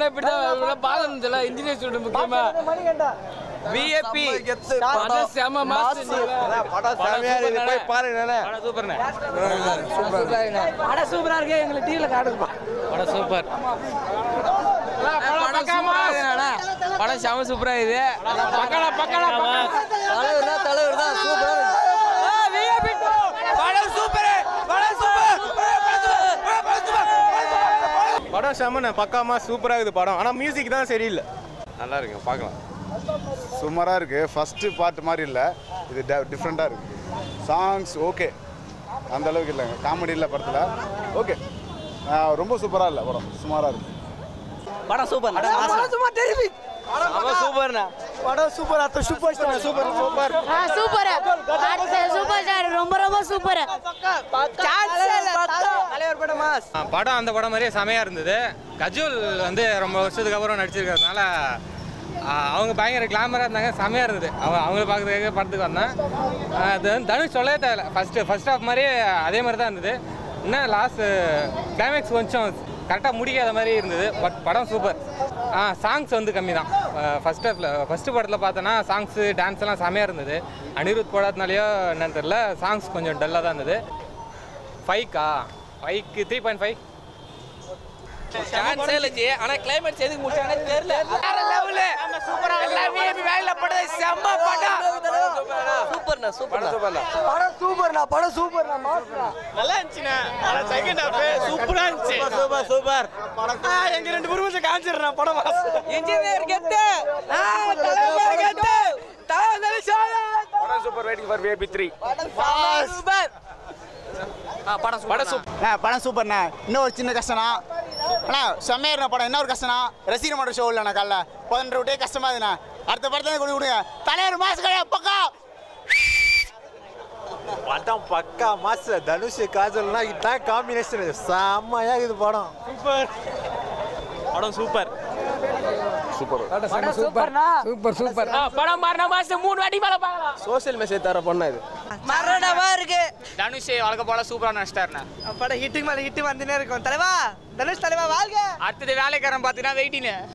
படம்னா இப்படிதான் பாதம் இருந்தல இன்ஜினியர் ஸ்டூடெண்ட் முக்கியமா விஏபி படம் செம மாசு படம் செமையா இருக்கு போய் பாருங்க சூப்பர்ண்ணே படம் சூப்பரா இருக்கு எங்களுக்கு டிவில காட்டுப்பா படம் சூப்பர் படம் சூப்பரா இருக்குண்ணா. படம் செம சூப்பரா இது பக்கடா பக்கடா தலைவர் தான் தலைவர் தான் சூப்பரா படம் சூப்பர் படம் படம் செம்மண்ணே பக்காமா சூப்பராக இருக்குது படம் ஆனால் மியூசிக் தான் சரியில்லை நல்லா இருக்குங்க பார்க்கலாம் சுமாராக இருக்குது ஃபஸ்ட்டு பார்ட் மாதிரி இல்லை இது டிஃப்ரெண்ட்டாக இருக்குது சாங்ஸ் ஓகே அந்த அளவுக்கு இல்லைங்க காமெடி இல்லை படத்தில் ஓகே ரொம்ப சூப்பராக இல்லை படம் சுமாராக இருக்குது படம் சூப்பர் படம் சும்மா தெரியுது படம் சூப்பர்ண்ணா படம் சூப்பர் அத்த super star super super super super star ரொம்ப ரொம்ப சூப்பர் தலைவர் படம் மாஸ் படம் அந்த படம் மாதிரியே செமையாக இருந்தது கஜுல் வந்து ரொம்ப வருஷத்துக்கு அப்புறம் நடிச்சிருக்கிறதுனால ஆ, அவங்க பயங்கர கிளாமராக இருந்தாங்க செமையாக இருந்தது அவங்க அவங்கள பார்க்கறதுக்காக படத்துக்கு வந்தேன் ஆ, அது வந்து தனுஷ் சொல்லவே தேவையில்ல ஃபஸ்ட்டு ஃபஸ்ட் ஹாஃப் மாதிரியே அதே மாதிரி தான் இருந்தது இன்னும் லாஸ்ட்டு கிளைமேக்ஸ் கொஞ்சம் கரெக்டாக முடிக்காத மாதிரி இருந்தது பட் படம் சூப்பர் ஆ சாங்ஸ் வந்து கம்மி தான் ஃபஸ்ட் ஹாஃபில் ஃபஸ்ட்டு படத்தில் பார்த்தோன்னா சாங்ஸு டான்ஸ் எல்லாம் செமையாக இருந்தது அனிருத் போடாதனாலையோ என்னன்னு தெரில சாங்ஸ் கொஞ்சம் டல்லாக தான் இருந்தது ஃபைவ்க்கா ஃபைவ்க்கு த்ரீ பாயிண்ட் ஃபைவ் சான்ஸே இல்லைச்சு ஆனா கிளைமேக்ஸ் எதுக்கு முடிச்சானே தெரியல வேற லெவல் சூப்பரா எல்லாமே வேலையில படம் செம்ம படம் சூப்பர்ண்ணா சூப்பர் சூப்பர்ண்ணா படம் சூப்பர்ண்ணா படம் சூப்பர்ண்ணா மாஸ்டர் நல்லா இருந்துச்சுண்ணே செகண்ட் ஹாஃப் சூப்பராக இருந்துச்சு சூப்பர் சூப்பர் எங்க ரெண்டு பேரும் காமிச்சிடுறேன் படம் இன்ஜினியர் கெத்து தலைவர் கெத்து தலைவர் சாயா படம் super waiting for VIP three super படம் படம் சூப்பர் ஆ படம் சூப்பர்ண்ணே இன்னும் ஒரு சின்ன கஷ்டம்னா அண்ணா செம்மையா படம் என்ன ஒரு கஷ்டம்னா ரசிகர் மட்டும் ஷோ இல்லைண்ணா காலைல பதினெட்டு விட்டே கஷ்டமா இருக்குண்ணா அடுத்த படத்தை கொண்டு விடுங்க தலைவர் மாசு கிடையாது பக்கா படம் பக்கா மாச தனுஷ் காஜல்னா இதான் காம்பினேஷன் செம்மையா இது படம் படம் சூப்பர் சூப்பர்னா சூப்பர் சூப்பர் படம் பாருன மாசம் மூணு வாட்டி மேல பார்க்கலாம் சோஷியல் மெசேஜ் தர பொண்ணு இது மரணமா இருக்கு தனுஷ் வழக்க போல சூப்பரா நடிச்சிட்டாருண்ணே படம் ஹிட்டுக்கு மேல ஹிட் வந்துனே இருக்கும் தலைவா தனுஷ் தலைவா வாழ்க அடுத்தது வேலைக்காரன் பார்த்தீங்கன்னா வெயிட்டின்னு